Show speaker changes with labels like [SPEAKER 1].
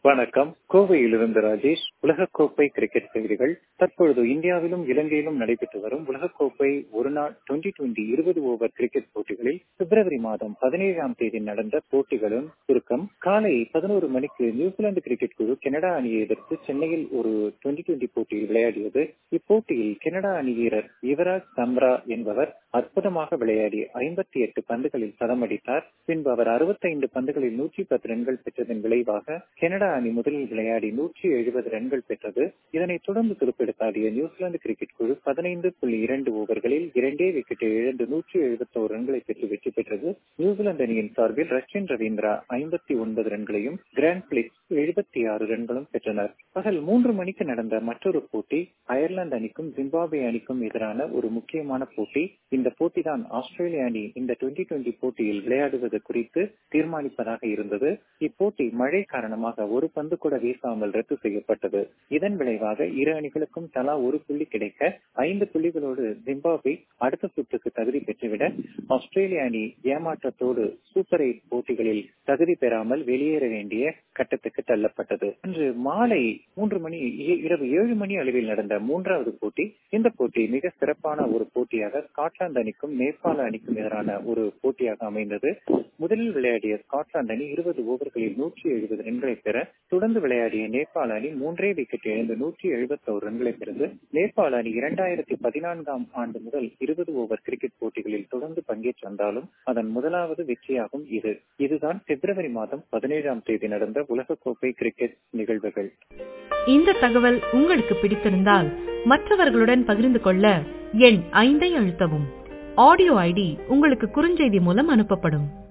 [SPEAKER 1] வணக்கம் கோவையிலிருந்து ராஜேஷ் உலகக்கோப்பை கிரிக்கெட் செய்திகள் தற்பொழுது இந்தியாவிலும் இலங்கையிலும் நடைபெற்று வரும் உலகக்கோப்பை ஒருநாள் டுவெண்டி டுவெண்டி இருபது ஓவர் கிரிக்கெட் போட்டிகளில் பிப்ரவரி மாதம் பதினேழாம் தேதி நடந்த போட்டிகளும் சுருக்கம் காலை பதினோரு மணிக்கு நியூசிலாந்து கிரிக்கெட் குழு கனடா அணியை எதிர்த்து சென்னையில் ஒரு டுவெண்டி டுவெண்டி போட்டியில் விளையாடியது இப்போட்டியில் கனடா அணி வீரர் யுவராஜ் சம்ரா என்பவர் அற்புதமாக விளையாடி ஐம்பத்தி எட்டு பந்துகளில் சதமடித்தார் பின்பு அவர் அறுபத்தைந்து பந்துகளில் நூற்றி பத்து ரன்கள் பெற்றதன் விளைவாக கனடா அணி முதலில் விளையாடி நூற்றி எழுபது ரன்கள் பெற்றது இதனைத் தொடர்ந்து துடுப்பெடுத்தாடிய நியூசிலாந்து கிரிக்கெட் குழு பதினைந்து புள்ளி இரண்டு ஓவர்களில் இரண்டே விக்கெட்டை இழந்து நூற்றி எழுபத்தோரு ரன்களை பெற்று வெற்றி பெற்றது நியூசிலாந்து அணியின் சார்பில் ரஷ்யன் ரவீந்திரா ஐம்பத்தி ஒன்பது ரன்களையும் கிராண்ட் பிளிக்ஸ் எழுபத்தி ஆறு ரன்களும் பெற்றனர் பகல் மூன்று மணிக்கு நடந்த மற்றொரு போட்டி அயர்லாந்து அணிக்கும் ஜிம்பாப்வே அணிக்கும் எதிரான ஒரு முக்கியமான போட்டி இந்த போட்டிதான் ஆஸ்திரேலிய அணி இந்த டுவெண்டி டுவெண்டி போட்டியில் விளையாடுவது குறித்து தீர்மானிப்பதாக இருந்தது இப்போட்டி மழை காரணமாக ஒரு பந்து கூட வீசாமல் ரத்து செய்யப்பட்டது இதன் விளைவாக இரு அணிகளுக்கும் தலா ஒரு புள்ளி கிடைக்க ஐந்து புள்ளிகளோடு ஜிம்பாப்வே அடுத்த சுற்றுக்கு தகுதி பெற்றுவிட ஆஸ்திரேலிய அணி ஏமாற்றத்தோடு சூப்பர் எயிட் போட்டிகளில் தகுதி பெறாமல் வெளியேற வேண்டிய கட்டத்துக்கு தள்ளப்பட்டது இன்று மாலை மூன்று மணி இரவு ஏழு மணி அளவில் நடந்த மூன்றாவது போட்டி இந்த போட்டி மிக சிறப்பான ஒரு போட்டியாக ஸ்காட்லாந்து அணிக்கும் நேபாள அணிக்கும் எதிரான ஒரு போட்டியாக அமைந்தது முதலில் விளையாடிய ஸ்காட்லாந்து அணி இருபது ஓவர்களில் நூற்றி எழுபது ரன்களை பெற தொடர்ந்து விளையாடிய நேபாள அணி மூன்றே விக்கெட் இழந்து நூற்றி எழுபத்தோரு ரன்களை பெறுது நேபாள அணி இரண்டாயிரத்தி பதினான்காம் ஆண்டு முதல் இருபது ஓவர் கிரிக்கெட் போட்டிகளில் தொடர்ந்து பங்கேற்று வந்தாலும் அதன் முதலாவது வெற்றியாகும் இது இதுதான் பிப்ரவரி மாதம் பதினேழாம் தேதி நடந்த உலகக்கோப்பை கிரிக்கெட் நிகழ்வுகள்
[SPEAKER 2] இந்த தகவல் உங்களுக்கு பிடித்திருந்தால் மற்றவர்களுடன் பகிர்ந்து கொள்ள எண் ஐந்தை அழுத்தவும் ஆடியோ ஐடி உங்களுக்கு குறுஞ்செய்தி மூலம் அனுப்பப்படும்